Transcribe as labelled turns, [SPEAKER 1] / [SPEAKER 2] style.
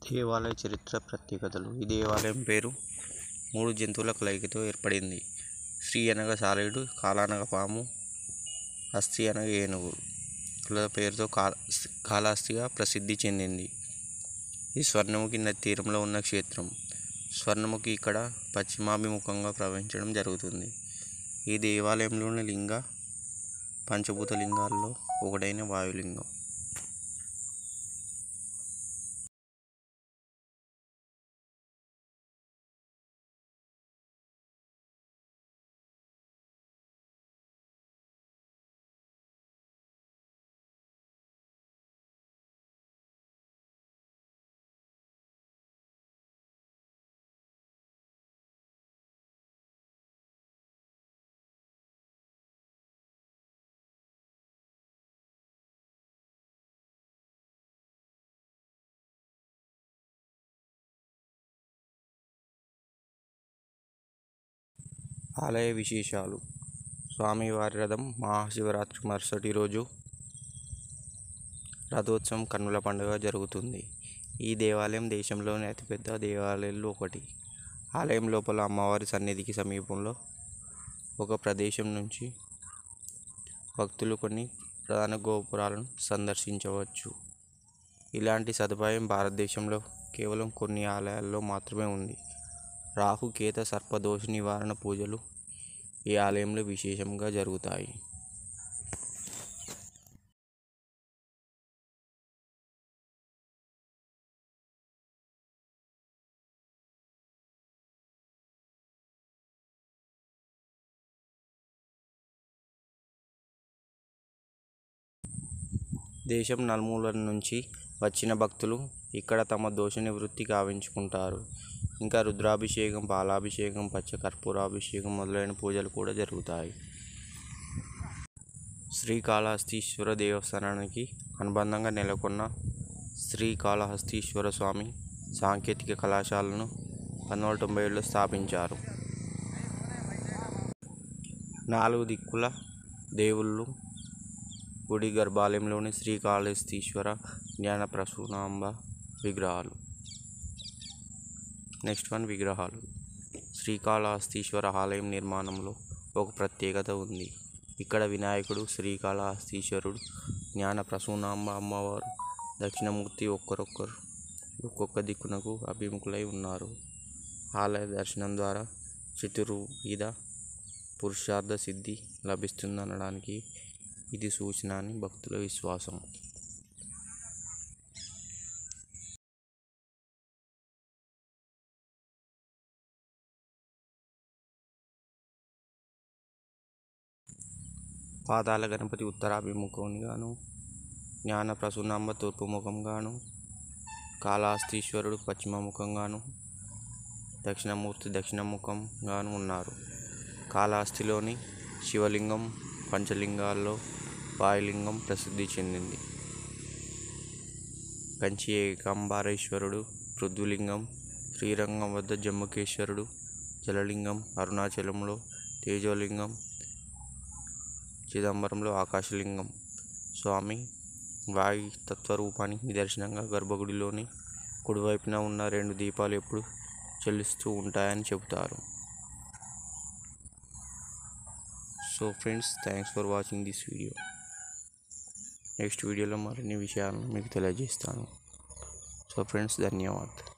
[SPEAKER 1] దేవాలయ చరిత్ర ప్రత్యేకతలు ఈ దేవాలయం పేరు మూడు జంతువుల కలయికతో ఏర్పడింది శ్రీ అనగా సాలెడు కాల అనగా పాము హస్తి అనగా ఏనుగు కుల పేరుతో కా కాళహస్తిగా ప్రసిద్ధి చెందింది ఈ స్వర్ణముఖి నది తీరంలో ఉన్న క్షేత్రం స్వర్ణముఖి ఇక్కడ పశ్చిమాభిముఖంగా ప్రవహించడం జరుగుతుంది ఈ దేవాలయంలోని లింగ పంచభూత లింగాల్లో ఒకటైన వాయులింగం ఆలయ విశేషాలు స్వామివారి రథం మహాశివరాత్రి మరుసటి రోజు రథోత్సవం కన్నుల పండుగ జరుగుతుంది ఈ దేవాలయం దేశంలోని అతిపెద్ద దేవాలయాల్లో ఒకటి ఆలయం లోపల అమ్మవారి సన్నిధికి సమీపంలో ఒక ప్రదేశం నుంచి భక్తులు కొన్ని ప్రధాన గోపురాలను సందర్శించవచ్చు ఇలాంటి సదుపాయం భారతదేశంలో కేవలం కొన్ని ఆలయాల్లో మాత్రమే ఉంది రాహు కేత సర్పదోష నివారణ పూజలు ఈ ఆలయంలో విశేషంగా జరుగుతాయి దేశం నలుమూలల నుంచి వచ్చిన భక్తులు ఇక్కడ తమ దోష నివృత్తి గావించుకుంటారు ఇంకా రుద్రాభిషేకం పాలాభిషేకం పచ్చకర్పూరాభిషేకం మొదలైన పూజలు కూడా జరుగుతాయి శ్రీకాళహస్తీశ్వర దేవస్థానానికి అనుబంధంగా నెలకొన్న శ్రీకాళహస్తీశ్వర స్వామి సాంకేతిక కళాశాలను పంతొమ్మిది వందల తొంభై ఏడులో స్థాపించారు నాలుగు దిక్కుల దేవుళ్ళు గుడి గర్భాలయంలోని శ్రీకాళహస్తీశ్వర జ్ఞాన ప్రసూనాంబ విగ్రహాలు నెక్స్ట్ వన్ విగ్రహాలు శ్రీకాళహస్తీశ్వర ఆలయం నిర్మాణంలో ఒక ప్రత్యేకత ఉంది ఇక్కడ వినాయకుడు శ్రీకాళహస్తీశ్వరుడు జ్ఞాన ప్రసూనాంబ అమ్మవారు దక్షిణమూర్తి ఒక్కరొక్కరు ఒక్కొక్క దిక్కునకు అభిముఖులై ఉన్నారు ఆలయ దర్శనం ద్వారా చతుర్విధ పురుషార్థ సిద్ధి లభిస్తుందనడానికి ఇది సూచన అని భక్తుల విశ్వాసం పాతాళ గణపతి ఉత్తరాభిముఖంగాను జ్ఞాన ప్రసూనాంబ తూర్పు ముఖంగాను కాళహస్తీశ్వరుడు పశ్చిమ ముఖంగాను దక్షిణమూర్తి దక్షిణముఖంగాను ఉన్నారు కాళహస్తిలోని శివలింగం పంచలింగాల్లో వాయులింగం ప్రసిద్ధి చెందింది కంచి ఏకాంబరేశ్వరుడు పృథ్వీలింగం శ్రీరంగం వద్ద జమ్మకేశ్వరుడు జలలింగం అరుణాచలంలో తేజోలింగం చిదంబరంలో ఆకాశలింగం స్వామి వాయు తత్వరూపానికి నిదర్శనంగా గర్భగుడిలోని కుడివైపున ఉన్న రెండు దీపాలు ఎప్పుడు చెల్లిస్తూ ఉంటాయని చెబుతారు so friends thanks for watching this video next వీడియోలో మరిన్ని విషయాలను మీకు తెలియజేస్తాను సో ఫ్రెండ్స్ ధన్యవాదాలు